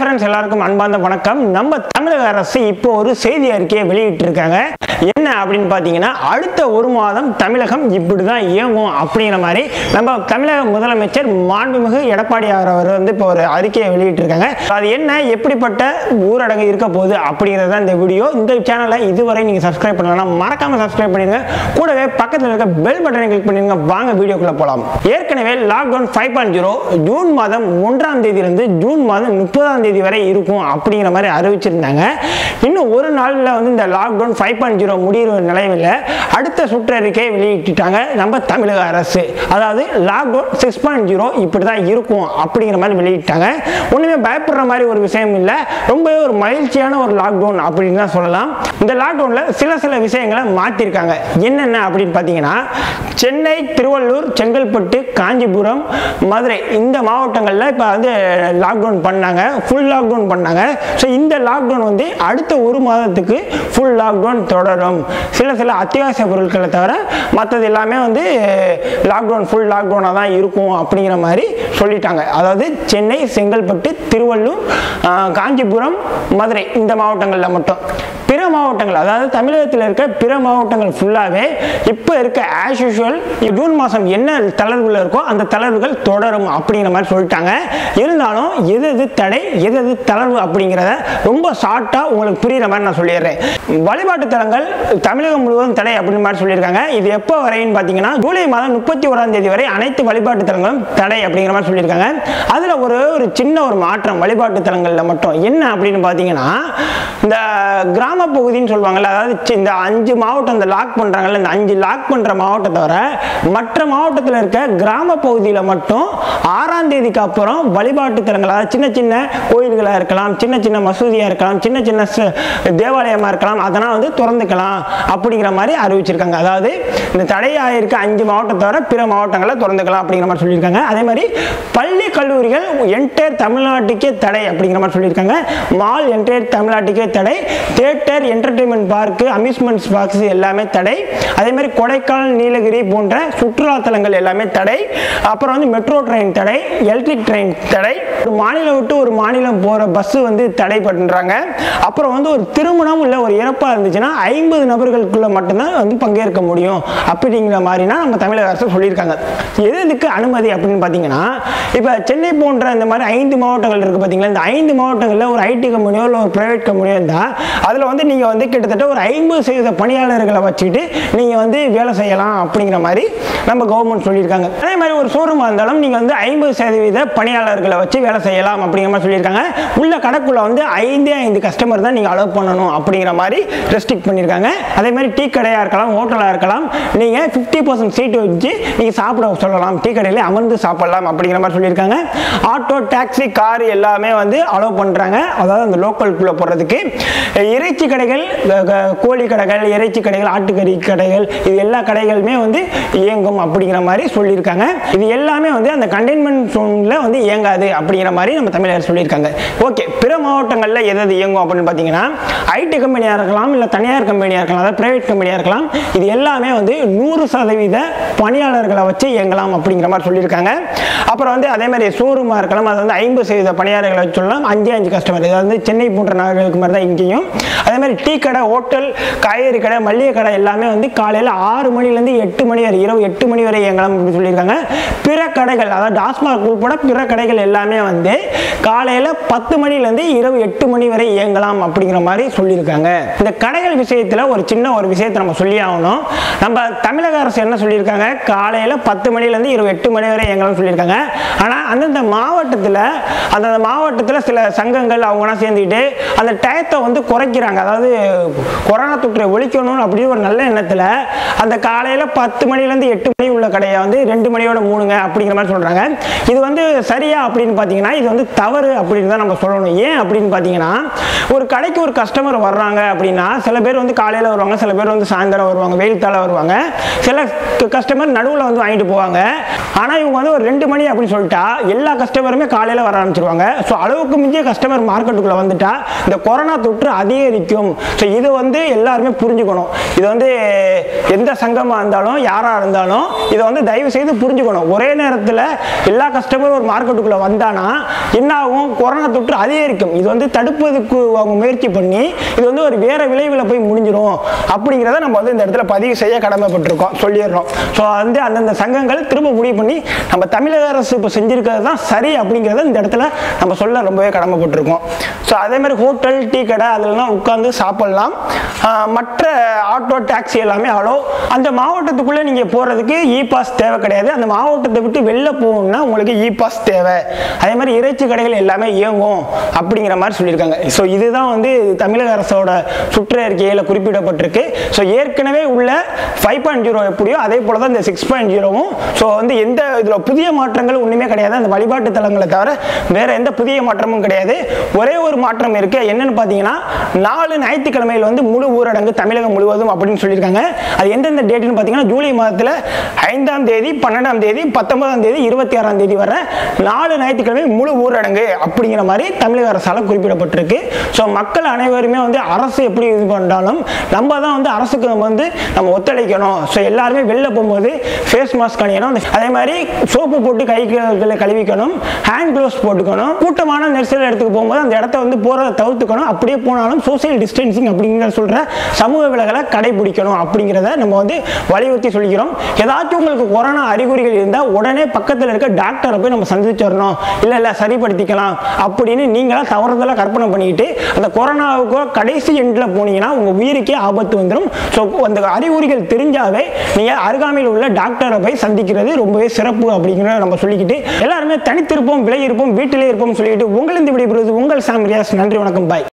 friends எல்லாருக்கும் அன்பார்ந்த வணக்கம் நம்ம தமிழக அரசு இப்போ ஒரு செய்தி அறிக்கையை வெளியிட்டிருக்காங்க என்ன அப்படின்னு பார்த்தீங்கன்னா அடுத்த ஒரு மாதம் தமிழகம் இப்படி தான் இயங்கும் அப்படிங்கிற மாதிரி நம்ம தமிழக முதலமைச்சர் மாண்புமிகு எடப்பாடி அவர் வந்து இப்போ ஒரு அறிக்கையை வெளியிட்டிருக்காங்க அது என்ன எப்படிப்பட்ட ஊரடங்கு இருக்க போகுது அப்படிங்கிறது தான் இந்த வீடியோ இந்த சேனலை இதுவரை நீங்கள் சப்ஸ்கிரைப் பண்ணலாம் மறக்காம சப்ஸ்கிரைப் பண்ணிடுங்க கூடவே பக்கத்தில் இருக்க பெல் பட்டனை கிளிக் பண்ணிடுங்க வாங்க வீடியோக்குள்ள போகலாம் ஏற்கனவே lockdown five point zero June மாதம் ஒன்றாம் தேதியிலிருந்து ஜூன் மாதம் முப்பதாம் தேதி வரை இருக்கும் அப்படிங்கிற மாதிரி அறிவிச்சிருந்தாங்க இன்னும் ஒரு நாளில் வந்து இந்த லாக்டவுன் ஃபைவ் பாயிண்ட் ஜீரோ முடிகிற நிலையில் அடுத்த சுற்றறிக்கையை வெளியிட்டுட்டாங்க நம்ம தமிழக அரசு அதாவது லாக்டவுன் சிக்ஸ் பாயிண்ட் ஜீரோ இப்படி தான் இருக்கும் அப்படிங்கிற மாதிரி வெளியிட்டாங்க ஒன்றுமே பயப்படுற மாதிரி ஒரு விஷயம் இல்லை ரொம்பவே ஒரு மகிழ்ச்சியான ஒரு லாக்டவுன் அப்படின்னு தான் சொல்லலாம் இந்த லாக்டவுனில் சில சில விஷயங்களை மாற்றிருக்காங்க என்னென்ன அப்படின்னு பார்த்தீங்கன்னா சென்னை திருவள்ளூர் செங்கல்பட்டு காஞ்சிபுரம் மதுரை இந்த மாவட்டங்களில் இப்போ வந்து லாக்டவுன் பண்ணாங்க ஃபுல் லாக்டவுன் பண்ணாங்க ஸோ இந்த லாக்டவுன் வந்து அடுத்த ஒரு மாதத்துக்கு ஃபுல் லாக்டவுன் தொடரும் சில சில அத்தியாவசிய பொருட்களை தவிர மற்றது எல்லாமே வந்து லாக்டவுன் ஃபுல் லாக்டவுனாக தான் இருக்கும் அப்படிங்கிற மாதிரி சொல்லிட்டாங்க அதாவது சென்னை செங்கல்பட்டு திருவள்ளூர் ஆஹ், காஞ்சிபுரம் மதுரை இந்த மாவட்டங்களில் மட்டும் பிற மாவட்டங்கள் அதாவது தமிழகத்தில் இருக்க பிற மாவட்டங்கள் ஃபுல்லாகவே இப்போ இருக்க ஆஸ் யூஷுவல் ஜூன் மாதம் என்ன தளர்வுகள் இருக்கோ அந்த தளர்வுகள் தொடரும் அப்படிங்கிற மாதிரி சொல்லிட்டாங்க இருந்தாலும் எது எது தடை எது எது தளர்வு அப்படிங்கிறத ரொம்ப ஷார்ட்டாக உங்களுக்கு புரியுற மாதிரி நான் சொல்லிடுறேன் வழிபாட்டு தலங்கள் தமிழகம் முழுவதும் தடை அப்படின்னு மாதிரி சொல்லியிருக்காங்க இது எப்போ வரைன்னு பார்த்தீங்கன்னா ஜூலை மாதம் முப்பத்தி ஓராம் தேதி வரை அனைத்து வழிபாட்டு தலங்களும் தடை அப்படிங்கிற மாதிரி சொல்லியிருக்காங்க அதில் ஒரு ஒரு சின்ன ஒரு மாற்றம் வழிபாட்டு தலங்களில் மட்டும் என்ன அப்படின்னு பார்த்தீங்கன்னா இந்த கிராம பகுதின்னு சொல்லுவாங்கல்ல அதாவது சி- இந்த அஞ்சு மாவட்டம் இந்த லாக் பண்ணுறாங்கல்ல இந்த அஞ்சு லாக் பண்ணுற மாவட்டத்தை தவிர மற்ற மாவட்டத்தில் இருக்க கிராம பகுதியில் மட்டும் ஆறாம் தேதிக்கு அப்புறம் வழிபாட்டு தலங்கள் அதாவது சின்ன சின்ன கோயில்களாக இருக்கலாம் சின்ன சின்ன மசூதியாக இருக்கலாம் சின்ன சின்ன ச- தேவாலயமாக இருக்கலாம் அதெல்லாம் வந்து திறந்துக்கலாம் அப்படிங்கிற மாதிரி அறிவிச்சிருக்காங்க அதாவது இந்த தடையாயிருக்க அஞ்சு மாவட்டத்தை தவிர பிற மாவட்டங்களை திறந்துக்கலாம் அப்படிங்கிற மாதிரி சொல்லியிருக்காங்க அதே மாதிரி பள்ளி கல்லூரிகள் என்டையர் தமிழ்நாட்டுக்கே தடை அப்படிங்கிற மாதிரி சொல்லியிருக்காங்க மால் என்டையர் தமிழ்நாட்டுக்கே தடை theatre entertainment park amusements parks எல்லாமே தடை அதே மாதிரி கொடைக்கானல் நீலகிரி போன்ற சுற்றுலா தலங்கள் எல்லாமே தடை அப்புறம் வந்து மெட்ரோ ட்ரெயின் தடை எலக்ட்ரிக் ட்ரெயின் தடை ஒரு மாநிலம் விட்டு ஒரு மாநிலம் போகிற பஸ் வந்து தடை பண்ணுறாங்க அப்புறம் வந்து ஒரு திருமணம் இல்லை ஒரு இறப்பாக இருந்துச்சுன்னா ஐம்பது நபர்களுக்குள்ள மட்டும்தான் வந்து பங்கேற்க முடியும் அப்படிங்கிற மாதிரினா நம்ம தமிழக அரசு சொல்லியிருக்காங்க எது எதுக்கு அனுமதி அப்படின்னு பார்த்தீங்கன்னா இப்போ சென்னை போன்ற இந்த மாதிரி ஐந்து மாவட்டங்கள் இருக்குது பார்த்தீங்களா இந்த ஐந்து மாவட்டங்களில் ஒரு ஐடி கம்பெனியோ இல்லை ஒரு ப்ரைவேட் கம்பெனியோ இருந்தால் அதில் வந்து நீங்கள் வந்து கிட்டத்தட்ட ஒரு ஐம்பது சதவீத பணியாளர்களை வச்சுக்கிட்டு நீங்கள் வந்து வேலை செய்யலாம் அப்படிங்கிற மாதிரி நம்ம கவர்மெண்ட் சொல்லியிருக்காங்க அதே மாதிரி ஒரு ஷோரூமாக இருந்தாலும் நீங்கள் வந்து ஐம்பது சதவீத பணியாளர்களை வச்சு வேலை செய்யலாம் அப்படிங்கிற மாதிரி சொல்லியிருக்காங்க உள்ள கடைக்குள்ள வந்து ஐந்தே ஐந்து கஸ்டமர் தான் நீங்கள் அலோவ் பண்ணணும் அப்படிங்கிற மாதிரி ரெஸ்ட்ரிக்ட் பண்ணியிருக்காங்க அதே மாதிரி டீ கடையாக இருக்கலாம் ஹோட்டலாக இருக்கலாம் நீங்கள் ஃபிஃப்டி பர்சன்ட் சீட் வச்சு நீங்கள் சாப்பிட சொல்லலாம் டீ கடையில் அமர்ந்து சாப்பிடலாம் அப்படிங்கிற மாதிரி சொல்லியிருக்காங்க ஆட்டோ டாக்ஸி கார் எல்லாமே வந்து அலோவ் பண்ணுறாங்க அதாவது அந்த லோக்கலுக்குள்ளே போடுறதுக்கு இறைச்சி கடைகள் க- க- கோழி கடைகள் இறைச்சி கடைகள் ஆட்டுக்கறி கடைகள் இது எல்லா கடைகளுமே வந்து இயங்கும் அப்படிங்கிற மாதிரி சொல்லியிருக்காங்க இது எல்லாமே வந்து அந்த கண்டெய்ன்மெண்ட் ஜோனில் வந்து இயங்காது அப்படிங்கிற மாதிரி நம்ம தமிழர் சொல்லியிருக்காங்க ஓகே பிற மாவட்டங்களில் எது எது இயங்கும் அப்படின்னு பார்த்தீங்கன்னா ஐடி கம்பெனியாக இருக்கலாம் இல்லை தனியார் கம்பெனியாக இருக்கலாம் அதாவது பிரைவேட் கம்பெனியாக இருக்கலாம் இது எல்லாமே வந்து நூறு சதவீத பணியாளர்களை வச்சு இயங்கலாம் அப்படிங்கிற மாதிரி சொல்லியிருக்காங்க அப்புறம் வந்து அதே மாதிரி ஷோரூமாக இருக்கலாம் அது வந்து ஐம்பது சதவீத பணியாளர்களை வச்சு சொல்லலாம் அஞ்சு அஞ்சு கஸ்டமர் இது வந்து சென்னை போன்ற நகர்களுக்கு மாதிரி தான் இங்கேயும் அதே மாதிரி டீ கடை ஹோட்டல் காய்கறி கடை மளிகை கடை எல்லாமே வந்து காலையில் ஆறு மணிலேருந்து எட்டு மணி வரை இரவு எட்டு மணி வரை இயங்கலாம் அப்படின்னு சொல்லியிருக்காங்க பிற கடைகள் அதாவது டாஸ்மாக் உட்பட பிற கடைகள் எல்லாமே வந்து காலையில் பத்து மணிலேருந்து இரவு எட்டு மணி வரை இயங்கலாம் அப்படிங்கிற மாதிரி சொல்லியிருக்காங்க இந்த கடைகள் விஷயத்தில் ஒரு சின்ன ஒரு விஷயத்தை நம்ம சொல்லி ஆகணும் நம்ம தமிழக அரசு என்ன சொல்லியிருக்காங்க காலையில் பத்து மணிலேருந்து இரவு எட்டு மணி வரை இயங்கலாம்னு சொல்லியிருக்காங்க ஆனால் அந்தந்த மாவட்டத்தில் அந்தந்த மாவட்டத்தில் சில சங்கங்கள் அவங்களாம் சேர்ந்துக்கிட்டு அந்த டயத்தை வந்து குறைக்கிறாங்க அதாவது கொரோனா தொற்றை ஒழிக்கணும் அப்படின்னு ஒரு நல்ல எண்ணத்தில் அந்த காலையில் பத்து மணிலேருந்து எட்டு மணி உள்ள கடையை வந்து ரெண்டு மணியோட மூணுங்க அப்படிங்கிற மாதிரி சொல்கிறாங்க இது வந்து சரியா அப்படின்னு பார்த்தீங்கன்னா இது வந்து தவறு அப்படின்னு தான் நம்ம சொல்லணும் ஏன் அப்படின்னு பார்த்தீங்கன்னா ஒரு கடைக்கு ஒரு கஸ்டமர் வர்றாங்க அப்படின்னா சில பேர் வந்து காலையில் வருவாங்க சில பேர் வந்து சாயந்தரம் வருவாங்க வெயில் தாழ வருவாங்க சில கஸ்டமர் நடுவில் வந்து வாங்கிட்டு போவாங்க ஆனால் இவங்க வந்து ஒரு ரெண்டு மணி அப்படின்னு சொல்லிட்டா எல்லா கஸ்டமருமே காலையில் வர ஆரம்பிச்சிருவாங்க ஸோ அளவுக்கு மிஞ்சிய கஸ்டமர் மார்க்கெட்டுக்குள்ளே வந்துட்டா இந்த கொரோனா தொற்று அதிகரிக்கும் ஸோ இது வந்து எல்லாருமே புரிஞ்சுக்கணும் இது வந்து எந்த சங்கமாக இருந்தாலும் யாராக இருந்தாலும் இதை வந்து தயவு செய்து புரிஞ்சுக்கணும் ஒரே நேரத்தில் எல்லா கஸ்டமரும் ஒரு மார்க்கெட்டுக்குள்ளே வந்தானா என்ன ஆகும் கொரோனா கொரோனா தொற்று அதிகரிக்கும் இது வந்து தடுப்பதுக்கு அவங்க முயற்சி பண்ணி இது வந்து ஒரு வேற விளைவில் போய் முடிஞ்சிரும் அப்படிங்கிறத நம்ம வந்து இந்த இடத்துல பதிவு செய்ய கடமைப்பட்டிருக்கோம் சொல்லிடுறோம் ஸோ வந்து அந்தந்த சங்கங்கள் திரும்ப முடிவு பண்ணி நம்ம தமிழக அரசு இப்போ செஞ்சிருக்கிறது தான் சரி அப்படிங்கிறத இந்த இடத்துல நம்ம சொல்ல ரொம்பவே கடமைப்பட்டிருக்கோம் ஸோ அதே மாதிரி ஹோட்டல் டீ கடை அதிலலாம் உட்காந்து சாப்பிடலாம் ஆஹ் மற்ற ஆட்டோ டாக்ஸி எல்லாமே அலோ அந்த மாவட்டத்துக்குள்ளே நீங்கள் போகிறதுக்கு இ பாஸ் தேவை கிடையாது அந்த மாவட்டத்தை விட்டு வெளில போகணும்னா உங்களுக்கு இ பாஸ் தேவை அதே மாதிரி இறைச்சி கடைகள் எல்லாமே இயங்கும் அப்படிங்கிற மாதிரி சொல்லியிருக்காங்க ஸோ இதுதான் வந்து தமிழக அரசோட சுற்றறிக்கையில் குறிப்பிடப்பட்டிருக்கு ஸோ ஏற்கனவே உள்ள ஃபைவ் பாயிண்ட் ஜீரோ எப்படியோ அதே போல தான் இந்த சிக்ஸ் பாயிண்ட் ஜீரோவும் ஸோ வந்து எந்த இதில் புதிய மாற்றங்கள் ஒன்றுமே கிடையாது அந்த வழிபாட்டு தலங்களை தவிர வேற எந்த புதிய மாற்றமும் கிடையாது ஒரே ஒரு மாற்றம் இருக்கு என்னன்னு பார்த்தீங்கன்னா நாலு ஞாயிற்றுக்கிழமையில் வந்து முழு ஊரடங்கு தமிழகம் முழுவதும் அப்படின்னு சொல்லியிருக்காங்க அது எந்தெந்த டேட்னு பார்த்தீங்கன்னா ஜூலை மாதத்தில் ஐந்தாம் தேதி பன்னெண்டாம் தேதி பத்தொன்பதாம் தேதி இருபத்தி ஆறாம் தேதி வர நாலு ஞாயிற்றுக்கிழமை முழு ஊரடங்கு அப்படிங்கிற மாதிரி தமிழக அரசால் குறிப்பிடப்பட்டிருக்கு ஸோ மக்கள் அனைவருமே வந்து அரசு எப்படி இது பண்ணாலும் நம்ம தான் வந்து அரசுக்கு நம்ம வந்து நம்ம ஒத்துழைக்கணும் ஸோ எல்லாருமே வெளில போகும்போது ஃபேஸ் மாஸ்க் அணியணும் அதே மாதிரி சோப்பு போட்டு கை களை கழுவிக்கணும் ஹேண்ட் க்ளோவ்ஸ் போட்டுக்கணும் கூட்டமான நெரிசல் இடத்துக்கு போகும்போது அந்த இடத்த வந்து போகிறத தவிர்த்துக்கணும் அப்படியே போனாலும் சோசியல் டிஸ்டன்சிங் அப்படிங்கிற சொல்கிற சமூக விலகலை கடைபிடிக்கணும் அப்படிங்கிறத நம்ம வந்து வலியுறுத்தி சொல்லிக்கிறோம் ஏதாச்சும் உங்களுக்கு கொரோனா அறிகுறிகள் இருந்தால் உடனே பக்கத்தில் இருக்க டாக்டரை போய் நம்ம சந்திச்சு வரணும் இல்லை இல்லை சரிப்படுத்திக்கலாம் அப்படின்னு நீங்களாம் தவறுதலாக கற்பனை பண்ணிக்கிட்டு அந்த கொரோனாவுக்கு கடைசி எண்டில் போனீங்கன்னா உங்கள் உயிருக்கே ஆபத்து வந்துடும் ஸோ அந்த அறிகுறிகள் தெரிஞ்சாவே நீங்கள் அருகாமையில் உள்ள டாக்டரை போய் சந்திக்கிறது ரொம்பவே சிறப்பு அப்படிங்கிறத நம்ம சொல்லிக்கிட்டு எல்லாருமே தனித்திருப்போம் விலை இருப்போம் வீட்டிலே இருப்போம் சொல்லிக்கிட்டு உங்களிருந்து விடைபெறுவது உங்கள் சாம் ரியாஸ் நன்றி வணக்கம் பாய்